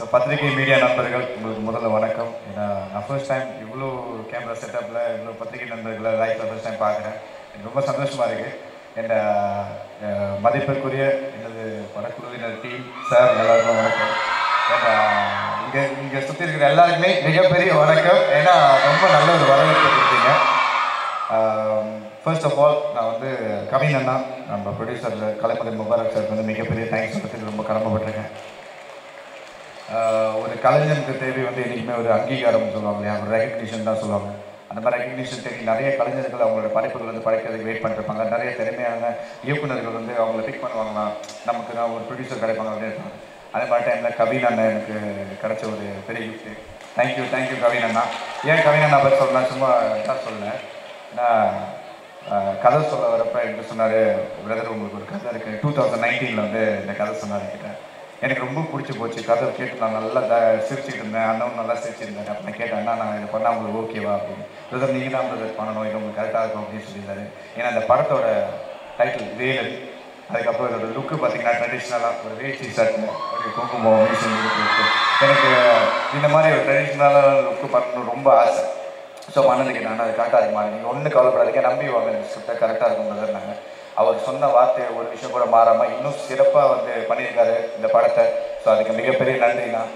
பத்திரிகை மீடியா நண்பர்கள் உங்களுக்கு முதல்ல வணக்கம் ஏன்னா நான் ஃபர்ஸ்ட் டைம் இவ்வளோ கேமரா செட்டப்பில் இவ்வளோ பத்திரிகை நண்பர்களை லைஃப்பில் ஃபர்ஸ்ட் டைம் பார்க்குறேன் எனக்கு ரொம்ப சந்தோஷமாக இருக்குது என் அஹ், மதிப்பிற்குரிய எனது படக்குழுவினர் டீம் சார் எல்லாருக்கும் வணக்கம் ஏன்னா இங்கே இங்கே சுற்றி இருக்கிற எல்லாருக்குமே மிகப்பெரிய வணக்கம் ஏன்னா ரொம்ப நல்ல ஒரு வரவேற்பு கொடுத்தீங்க ஃபர்ஸ்ட் ஆஃப் ஆல் நான் வந்து கவின் அண்ணா நம்ம ப்ரொடியூசர் கலைமகன் முபாரக் சாருக்கு வந்து மிகப்பெரிய தேங்க்ஸ் சொல்றதுக்கு ரொம்ப கடமைப்பட்டிருக்கேன் ஆஹ் ஒரு கலைஞனுக்கு தேவை வந்து என்றைக்குமே ஒரு அங்கீகாரம் சொல்லுவாங்க இல்லையா ஒரு ரெகக்னிஷன் தான் சொல்லுவாங்க அந்த மாதிரி ரெகக்னிஷன் தேடி நிறைய கலைஞர்கள் அவங்களோட படைப்புகள் வந்து படைக்கிறதுக்கு வெயிட் பண்ணிருப்பாங்க நிறைய திறமையான இயக்குனர்கள் வந்து அவங்கள பிக் பண்ணுவாங்களாம் நமக்கு தான் ஒரு ப்ரொடியூசர் கிடைப்பாங்க அப்படின்னு இருப்பாங்க அதே மாதிரி டைமில் கவின் அண்ணன் எனக்கு கிடைச்ச ஒரு பெரிய கிஃப்ட்டு தேங்க்யூ தேங்க்யூ கவின் அண்ணா ஏன் கவின் அண்ணா பற்றி சொல்லலாம் சும்மா தான் சொல்லலை ஏன்னா ஆஹ் கதை சொல்ல வரப்ப என்ன சொன்னார் பிரதர் உங்களுக்கு ஒரு கதை இருக்குது டூ தௌசண்ட் நைன்டீனில் வந்து இந்த கதை சொன்னார் என்கிட்ட எனக்கு ரொம்ப பிடிச்சி போச்சு கதை கேட்டு நான் நல்லா த சிரிச்சுட்டு இருந்தேன் அண்ணனும் நல்லா சிரிச்சிருந்தாரு அப்போ நான் கேட்டேன் அண்ணா நான் இதை பண்ணால் உங்களுக்கு ஓகேவா அப்படின்னு பிரதர் நீங்கள் தான் பிரதர் பண்ணணும் இது உங்களுக்கு கரெக்டாக இருக்கும் அப்படின்னு சொல்லியிருந்தாரு ஏன்னா அந்த படத்தோட டைட்டில் வேலன் அதுக்கப்புறம் இதோட லுக்கு பார்த்தீங்கன்னா ட்ரெடிஷ்னலாக ஒரு வேஷ்டி சட்டை ஒரு குங்குமம் மீசன் இருக்கு எனக்கு இந்த மாதிரி ஒரு ட்ரெடிஷ்னலான லுக்கு பண்ணணும் ரொம்ப ஆசை ஸோ பண்ணதுக்கு நான் அது கரெக்டாக இருக்குமா நீங்கள் ஒன்றும் கவலைப்படாதீங்க நம்பி வாங்க இந்த ஸ்கிரிப்டை கரெக்டாக இருக்கும் பிரதர்னாங்க அவர் சொன்ன வார்த்தை ஒரு விஷயம் கூட மாறாமல் இன்னும் சிறப்பாக வந்து பண்ணியிருக்காரு இந்த படத்தை ஸோ அதுக்கு மிகப்பெரிய நன்றி தான்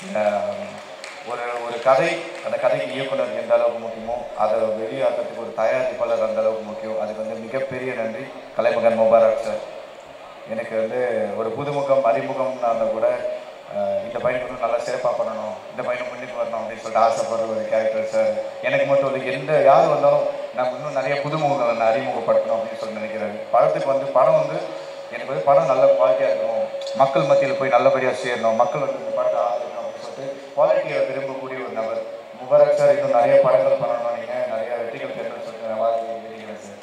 ஒரு ஒரு கதை அந்த கதைக்கு இயக்குனர் எந்த அளவுக்கு முக்கியமோ அதை வெளியாக்கிறதுக்கு ஒரு தயாரிப்பாளர் அந்த அளவுக்கு முக்கியம் அதுக்கு வந்து மிகப்பெரிய நன்றி கலைமகன் முபாரக் சார் எனக்கு வந்து ஒரு புதுமுகம் அறிமுகம்னா இருந்தால் கூட அஹ், இந்த பையனுக்கு வந்து நல்லா சிறப்பாக பண்ணணும் இந்த பையனை முன்னுக்கு வரணும் அப்படின்னு சொல்லிட்டு ஆசைப்படுற ஒரு கேரக்டர் சார் எனக்கு மட்டும் இல்லை எந்த யார் வந்தாலும் நம்ம இன்னும் நிறைய புதுமுகங்களை நான் அறிமுகப்படுத்தணும் அப்படின்னு சொல்லி நினைக்கிறாரு படத்துக்கு வந்து படம் வந்து எனக்கு வந்து படம் நல்ல குவாலிட்டியாக இருக்கணும் மக்கள் மத்தியில் போய் நல்லபடியாக சேரணும் மக்கள் வந்து இந்த படத்தை ஆதரிக்கணும் அப்படின்னு சொல்லிட்டு குவாலிட்டியை விரும்பக்கூடிய ஒரு நபர் முபாரக் சார் இன்னும் நிறைய படங்கள் பண்ணணும் நீங்கள் நிறைய வெற்றிகள் பெறணும்னு சொல்லிட்டு நான் வாழ்க்கை வேண்டிக்கிறேன் sir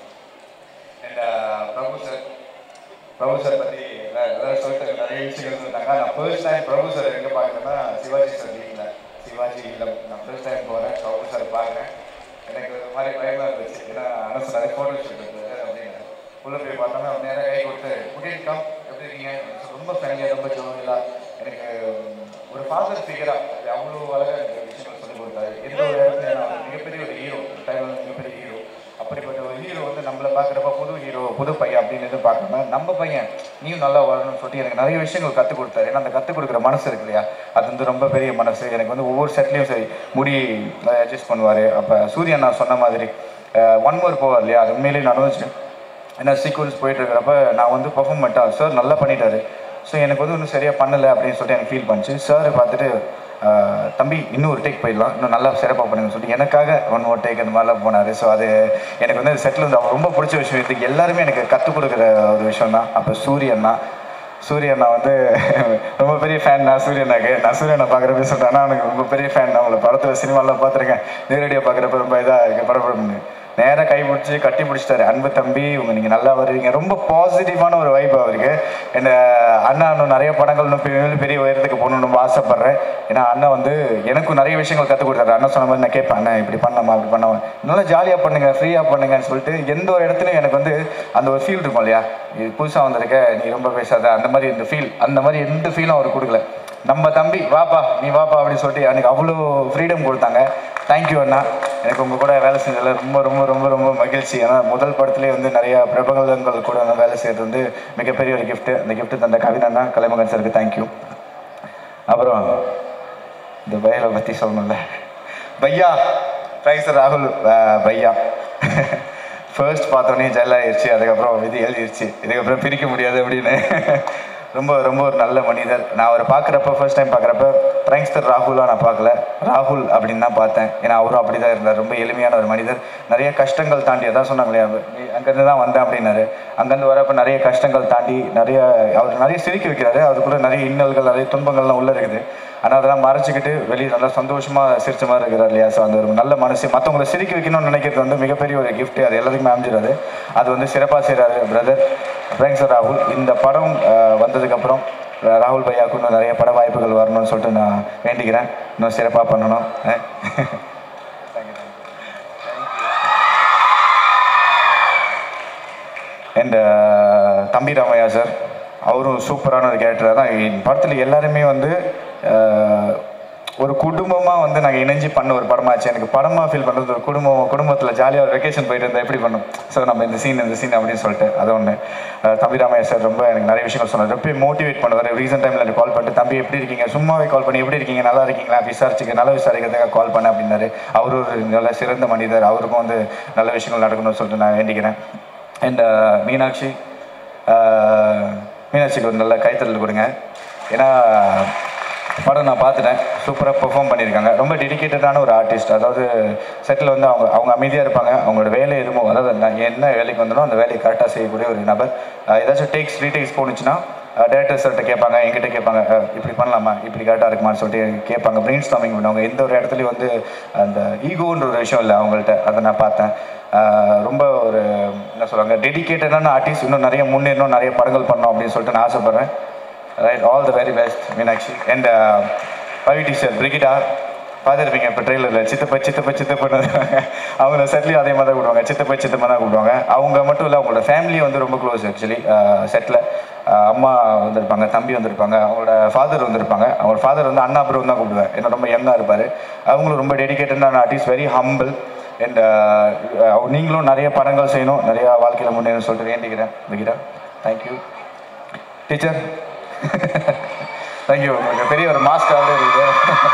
and Prabhu sir Prabhu sir பற்றி எல்லாரும் சொல்லிட்டு நிறைய விஷயங்கள் சொன்னாங்க நான் ஃபர்ஸ்ட் டைம் பிரபு சார் எங்கே பார்க்குறேன்னா சிவாஜி சார் வீட்டில் சிவாஜி இல்லை நான் ஃபர்ஸ்ட் டைம் போகிறேன் பிரபு சார் பார்க்குறேன் எனக்கு ஒரு மாதிரி பயமாக இருந்துச்சு ஏன்னா அனசு நிறைய ஃபோட்டோ ஷூட் இருக்குது அப்படின்னு உள்ளே போய் பார்த்தோன்னா அவர் நேராக கை கொடுத்து குடியின் கம் எப்படி இருக்கீங்க ரொம்ப ஃப்ரெண்ட்லியாக ரொம்ப ஜோவியலாக எனக்கு ஒரு ஃபாதர் ஃபிகராக அவ்வளோ அழகாக எனக்கு விஷயங்கள் சொல்லிக் கொடுத்தாரு எந்த ஒரு இடத்துல நான் மிகப்பெரிய ஒரு ஹீரோ டைமில் மிகப்பெரிய ஹீரோ அப்படிப்பட்ட ஒரு ஹீரோ வந்து நம்மளை பார்க்குறப்ப புது ஹீரோ புது பையன் அப்படின்னு எதுவும் பார்க்காம நம்ம பையன் நீயும் நல்லா வரணும்னு சொல்லிட்டு எனக்கு நிறைய விஷயங்கள் கற்றுக் கொடுத்தாரு ஏன்னா அந்த கற்றுக் கொடுக்குற மனசு இருக்கு இல்லையா அது வந்து ரொம்ப பெரிய மனசு எனக்கு வந்து ஒவ்வொரு செட்லேயும் சரி முடி அட்ஜஸ்ட் பண்ணுவார் அப்போ சூரியன் நான் சொன்ன மாதிரி ஒன் மோர் போவார் இல்லையா அது உண்மையிலேயே நான் அனுபவிச்சேன் ஏன்னா சீக்வன்ஸ் போயிட்டு இருக்கிறப்ப நான் வந்து பெர்ஃபார்ம் பண்ணிட்டேன் சார் நல்லா பண்ணிட்டாரு ஸோ எனக்கு வந்து இன்னும் சரியாக பண்ணலை அப்படின்னு சொல்லிட்டு எனக்கு ஃபீல் பண்ணுச்சு சார் பார்த்துட்டு ஆஹ், தம்பி இன்னும் ஒரு டேக் போயிடலாம் இன்னும் நல்லா சிறப்பாக பண்ணுங்கன்னு சொல்லிட்டு எனக்காக ஒன் ஒரு டேக் அந்த மாதிரிலாம் போனார் ஸோ அது எனக்கு வந்து செட்டில் வந்து ரொம்ப பிடிச்ச விஷயம் இது எல்லாருமே எனக்கு கற்றுக் கொடுக்குற ஒரு விஷயம் தான் அப்போ சூரியன் தான் சூரியண்ணா வந்து ரொம்ப பெரிய ஃபேன் நான் சூரியனாக்கு நான் சூரியனை பார்க்குறப்ப சொல்லிட்டேன் ஆனால் எனக்கு ரொம்ப பெரிய ஃபேன் நான் உங்களை படத்தில் சினிமாவில் பார்த்துருக்கேன் நேரடியாக பார்க்குறப்ப ரொம்ப இதாக இருக்குது படப்படம்னு நேராக கை பிடிச்சி கட்டி பிடிச்சிட்டாரு அன்பு தம்பி உங்க நீங்கள் நல்லா வருவீங்க ரொம்ப பாசிட்டிவான ஒரு வைப் அவருக்கு என்ன அண்ணா இன்னும் நிறைய படங்கள் இன்னும் பெரிய பெரிய உயரத்துக்கு போகணும்னு ரொம்ப ஆசைப்பட்றேன் ஏன்னா அண்ணா வந்து எனக்கும் நிறைய விஷயங்கள் கற்றுக் கொடுத்தாரு அண்ணா சொன்ன மாதிரி நான் கேட்பேன் அண்ணா இப்படி பண்ணலாமா இப்படி பண்ணாமா நல்லா ஜாலியாக பண்ணுங்க ஃப்ரீயாக பண்ணுங்கன்னு சொல்லிட்டு எந்த ஒரு இடத்துலையும் எனக்கு வந்து அந்த ஒரு ஃபீல் இருக்கும் இல்லையா இது புதுசாக வந்திருக்க நீ ரொம்ப பேசாத அந்த மாதிரி இந்த ஃபீல் அந்த மாதிரி எந்த ஃபீலும் அவர் கொடுக்கல நம்ம தம்பி வாப்பா நீ வாப்பா அப்படின்னு சொல்லிட்டு எனக்கு அவ்வளோ ஃப்ரீடம் கொடுத்தாங்க தேங்க்யூ அண்ணா எனக்கு உங்கள் கூட வேலை செஞ்சதில் ரொம்ப ரொம்ப ரொம்ப ரொம்ப மகிழ்ச்சி ஏன்னா முதல் படத்துலேயே வந்து நிறைய பிரபலங்கள் கூட நான் வேலை செய்கிறது வந்து மிகப்பெரிய ஒரு gift அந்த gift தந்த கவிதா கலைமகன் சாருக்கு தேங்க்யூ அப்புறம் இந்த பையலை பற்றி சொல்லணும்ல பையா ரைஸ் ராகுல் அஹ், பையா ஃபர்ஸ்ட் பார்த்தோன்னே ஜெல் ஆயிடுச்சு அதுக்கப்புறம் விதி எழுதிருச்சு இதுக்கப்புறம் பிரிக்க முடியாது அப்படின்னு ரொம்ப ரொம்ப ஒரு நல்ல மனிதர் நான் அவரை பார்க்குறப்ப ஃபர்ஸ்ட் டைம் பார்க்குறப்ப பிரைங்ஸ்டர் ராகுலாக நான் பார்க்கல ராகுல் அப்படின்னு தான் பார்த்தேன் ஏன்னா அவரும் அப்படி தான் இருந்தார் ரொம்ப எளிமையான ஒரு மனிதர் நிறைய கஷ்டங்கள் தாண்டி அதான் சொன்னாங்களே அங்கேருந்து தான் வந்தேன் அப்படின்னாரு அங்கேருந்து வரப்ப நிறைய கஷ்டங்கள் தாண்டி நிறைய அவர் நிறைய சிரிக்க வைக்கிறாரு அதுக்குள்ள நிறைய இன்னல்கள் நிறைய துன்பங்கள்லாம் உள்ளே இருக்குது ஆனால் அதெல்லாம் மறைச்சிக்கிட்டு வெளியே நல்லா சந்தோஷமாக சிரிச்ச மாதிரி இருக்கிறார் இல்லையா ஸோ அந்த ஒரு நல்ல மனசு மற்றவங்களை சிரிக்க வைக்கணும்னு நினைக்கிறது வந்து மிகப்பெரிய ஒரு gift அது எல்லாத்துக்குமே அமைஞ்சிடாது அது வந்து சிறப்பாக செய்கிறாரு பிரதர் பிராங்க்சர் ராகுல் இந்த படம் அஹ், வந்ததுக்கப்புறம் அஹ், ராகுல் பையாவுக்கு இன்னும் நிறைய பட வாய்ப்புகள் வரணும்னு சொல்லிட்டு நான் வேண்டிக்கிறேன் இன்னும் சிறப்பாக பண்ணணும் அஹ். அண்ட் தம்பி ராமையா சார் அவரும் சூப்பரான ஒரு கேரக்டர் தான் என் படத்தில் எல்லாருமே வந்து ஒரு குடும்பமாக வந்து நாங்கள் இணைஞ்சு பண்ண ஒரு படமாச்சு எனக்கு படமாக ஃபீல் பண்ணுறது ஒரு குடும்பம் குடும்பத்தில் ஜாலியாக வெக்கேஷன் போயிட்டு இருந்தால் எப்படி பண்ணும் ஸோ நம்ம இந்த சீன் இந்த சீன் அப்படின்னு சொல்லிட்டு அது ஒன்று தம்பி ராமையா சார் ரொம்ப எனக்கு நிறைய விஷயங்கள் சொன்னார் ரொம்ப மோட்டிவேட் பண்ணுவார் ரீசெண்ட் டைமில் எனக்கு கால் பண்ணிட்டு தம்பி எப்படி இருக்கீங்க சும்மாவே கால் பண்ணி எப்படி இருக்கீங்க நல்லா இருக்கீங்களா விசாரிச்சுக்க நல்லா விசாரிக்கிறதுக்காக கால் பண்ண அப்படின்னாரு அவர் ஒரு நல்ல சிறந்த மனிதர் அவருக்கும் வந்து நல்ல விஷயங்கள் நடக்கணும்னு சொல்லிட்டு நான் வேண்டிக்கிறேன் அண்ட் மீனாட்சி ஆஹ், மீனாட்சிக்கு ஒரு நல்ல கைத்தறல் கொடுங்க ஏன்னா படம் நான் பார்த்துட்டேன் சூப்பராக பெர்ஃபார்ம் பண்ணியிருக்காங்க ரொம்ப டெடிக்கேட்டடான ஒரு ஆர்டிஸ்ட் அதாவது செட்டில் வந்து அவங்க அவங்க அமைதியாக இருப்பாங்க அவங்களோட வேலை எதுமோ அதாவது நான் என்ன வேலைக்கு வந்தனோ அந்த வேலையை கரெக்டாக செய்யக்கூடிய ஒரு நபர் அஹ் ஏதாச்சும் டேக்ஸ் ரீடேக்ஸ் போணுச்சுன்னா டேரக்டர் சார்கிட்ட கேட்பாங்க என்கிட்ட கேட்பாங்க அஹ் இப்படி பண்ணலாமா இப்படி கரெக்டாக இருக்குமான்னு சொல்லிட்டு கேட்பாங்க பிரெயின் ஸ்டாமிங் பண்ணுவாங்க எந்த ஒரு இடத்துலையும் வந்து அந்த ஈகோன்ற ஒரு விஷயம் இல்லை அவங்கள்ட்ட அதை நான் பார்த்தேன் அஹ் ரொம்ப ஒரு என்ன சொல்லுவாங்க டெடிக்கேட்டடான ஆர்டிஸ்ட் இன்னும் நிறைய முன்னேறணும் நிறைய படங்கள் பண்ணணும் அப்படின்னு சொல்லிட்டு நான் ஆசைப்பட்றேன் right all the very best Meenakshi and Pavi teacher Brigida பார்த்துருப்பீங்க இப்போ ட்ரெயிலரில் சித்தப்பா சித்தப்பா சித்தப்பா அவங்க செட்லேயும் அதே மாதிரி தான் கூப்பிடுவாங்க சித்தப்பா சித்தப்பா தான் கூப்பிடுவாங்க அவங்க மட்டும் இல்லை அவங்களோட ஃபேமிலி வந்து ரொம்ப க்ளோஸ் ஆக்சுவலி செட்டில் அம்மா வந்திருப்பாங்க தம்பி வந்திருப்பாங்க அவங்களோட ஃபாதர் வந்திருப்பாங்க அவங்க ஃபாதர் வந்து அண்ணா அப்புறம் தான் கூப்பிடுவேன் என்ன ரொம்ப யங்காக இருப்பார் அவங்களும் ரொம்ப டெடிக்கேட்டடான ஆர்டிஸ்ட் வெரி ஹம்பிள் அண்ட் நீங்களும் நிறைய படங்கள் செய்யணும் நிறையா வாழ்க்கையில் முன்னேறணும் சொல்லிட்டு வேண்டிக்கிறேன் பிகிடா தேங்க்யூ டீச்சர் தேங்க்யூ உங்களுக்கு பெரிய ஒரு மாஸ்காகவே இருக்குது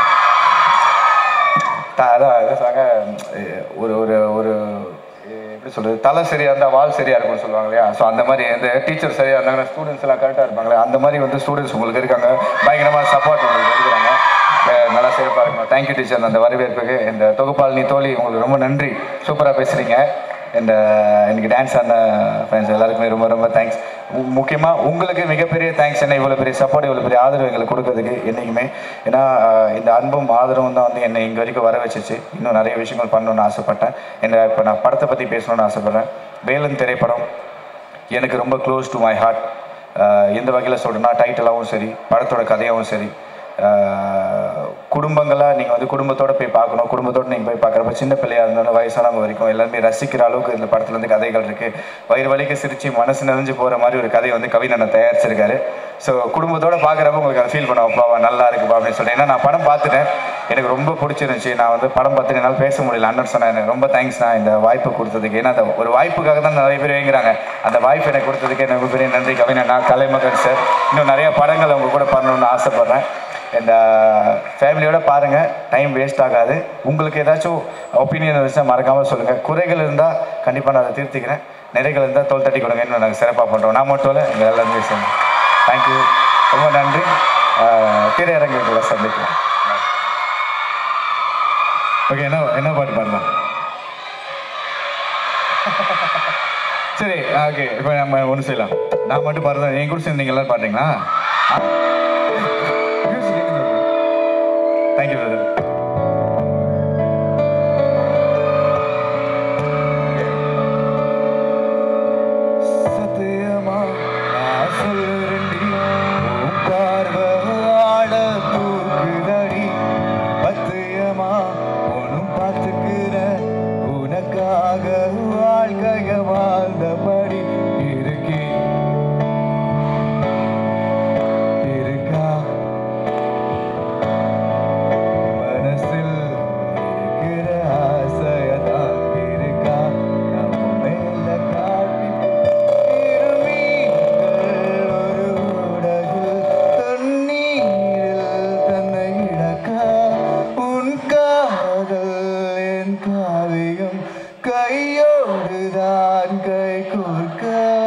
த- அதான் அதான் சொன்னாங்க அஹ் ஒரு ஒரு ஒரு அஹ் எப்படி சொல்றது தலை சரியா இருந்தா வால் சரியா இருக்கும்னு சொல்லுவாங்க இல்லையா ஸோ அந்த மாதிரி இந்த டீச்சர் சரியா இருந்தாங்கன்னா ஸ்டூடெண்ட்ஸ் எல்லாம் கரெக்டாக இருப்பாங்களே அந்த மாதிரி வந்து ஸ்டூடெண்ட்ஸ் உங்களுக்கு இருக்காங்க பயங்கரமாக சப்போர்ட் உங்களுக்கு இருக்கிறாங்க அஹ் நல்லா சிறப்பாக இருக்கணும் தேங்க்யூ டீச்சர் அந்த வரவேற்புக்கு இந்த தொகுப்பாளினி தோழி உங்களுக்கு ரொம்ப நன்றி சூப்பராக பேசுறீங்க இந்த எனக்கு டான்ஸ் ஆன ஃப்ரெண்ட்ஸ் எல்லாருக்குமே ரொம்ப ரொம்ப தேங்க்ஸ் முக்கியமாக உங்களுக்கு மிகப்பெரிய தேங்க்ஸ் என்ன இவ்வளோ பெரிய சப்போர்ட் இவ்வளோ பெரிய ஆதரவு எங்களுக்கு கொடுக்கறதுக்கு என்றைக்குமே ஏன்னா ஆஹ், இந்த அன்பும் ஆதரவும் தான் வந்து என்னை இங்கே வரைக்கும் வர வச்சுச்சு இன்னும் நிறைய விஷயங்கள் பண்ணணும்னு ஆசைப்பட்டேன் என்ன இப்போ நான் படத்தை பற்றி பேசணும்னு ஆசைப்பட்றேன் வேலன் திரைப்படம் எனக்கு ரொம்ப க்ளோஸ் டு மை ஹார்ட் எந்த வகையில் சொல்கிறேன்னா டைட்டிலாகவும் சரி படத்தோட கதையாகவும் சரி குடும்பங்களாக நீங்கள் வந்து குடும்பத்தோட போய் பார்க்கணும் குடும்பத்தோட நீங்கள் போய் பார்க்குறப்ப சின்ன பிள்ளையாக இருந்தாலும் வயசானவங்க வரைக்கும் எல்லாருமே ரசிக்கிற அளவுக்கு இந்த படத்துல இருந்து கதைகள் இருக்குது வயிறு வலிக்க சிரிச்சு மனசு நிறைஞ்சு போகிற மாதிரி ஒரு கதையை வந்து கவிஞன் தயாரிச்சிருக்காரு ஸோ குடும்பத்தோட பார்க்குறப்ப உங்களுக்கு அதை ஃபீல் பண்ண அப்பாவா நல்லா இருக்குப்பா அப்படின்னு சொல்லிட்டு ஏன்னா நான் படம் பார்த்துட்டேன் எனக்கு ரொம்ப பிடிச்சிருந்துச்சு நான் வந்து படம் பார்த்து என்னால் பேச முடியல அண்ணன் சொன்னேன் எனக்கு ரொம்ப தேங்க்ஸ் நான் இந்த வாய்ப்பு கொடுத்ததுக்கு ஏன்னா அந்த ஒரு வாய்ப்புக்காக தான் நிறைய பேர் வேங்குறாங்க அந்த வாய்ப்பு எனக்கு கொடுத்ததுக்கு எனக்கு பெரிய நன்றி கவிஞனா கலைமகன் சார் இன்னும் நிறைய படங்கள் அவங்க கூட பண்ணணும்னு ஆசைப்பட்றேன் இந்த ஃபேமிலியோட பாருங்கள் டைம் வேஸ்ட் ஆகாது உங்களுக்கு ஏதாச்சும் ஒப்பீனியன் இருந்துச்சுன்னா மறக்காமல் சொல்லுங்கள் குறைகள் இருந்தால் கண்டிப்பாக நான் அதை திருத்திக்கிறேன் நிறைகள் இருந்தால் தோல் தட்டி கொடுங்க இன்னும் நாங்கள் சிறப்பாக பண்ணுறோம் நான் மட்டும் இல்லை எங்கள் எல்லாருமே சேர்ந்து தேங்க்யூ ரொம்ப நன்றி ஆஹ் திரையரங்குகளை சந்திக்கலாம் ஓகே என்ன என்ன பாட்டு பாடலாம் சரி ஓகே இப்போ நம்ம ஒன்று செய்யலாம் நான் மட்டும் பாடுறேன் என் கூட சேர்ந்து நீங்கள் எல்லாரும் பாடுறீங்களா தேங்க்யூ பிரதர் சத்தியமா நான் சொல்லுறேன்டி உன் பார்வையால தூக்குதடி பத்தியமா உன்னும் பார்த்துக்கிற உனக்காக வாழ்க்கைய வாழ்ந்தபடி இருக்கே இருக்கா மனசில் இருக்கிற ஆசையதான் இருக்கா நம்ம மேல காட்டி இருமீன்கள் ஒரு உடகில் தண்ணீரில் தன்னை இழக்க உன் காதல் என் காவியம் கையோடுதான் கை கோர்க்க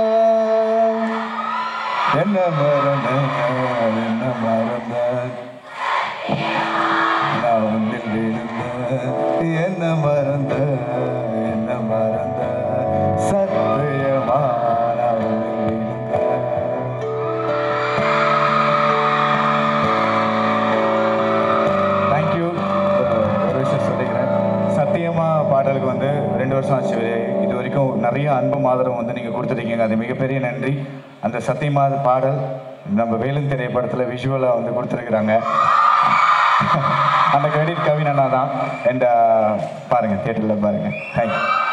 என்ன மறந்த என்ன மறந்த நான் உன்னில் விழுந்த என்ன மறந்த என்ன மறந்த சத்தியமா நான் உன்னில் விழுந்த தேங்க்யூ ஒரு விஷயம் சொல்லிக்கிறேன் சத்தியமா பாடலுக்கு வந்து ரெண்டு வருஷம் ஆச்சு வெளியாகி. இது வரைக்கும் நிறைய அன்பும் ஆதரவும் வந்து நீங்கள் கொடுத்துருக்கீங்க அது மிகப்பெரிய நன்றி அந்த சத்தியமா பாடல் நம்ம வேலன் திரைப்படத்தில் விஷுவலாக வந்து கொடுத்துருக்குறாங்க அந்த கிரெடிட் கவின் அண்ணா தான் அண்ட் பாருங்கள் தியேட்டரில் பாருங்கள் தேங்க்யூ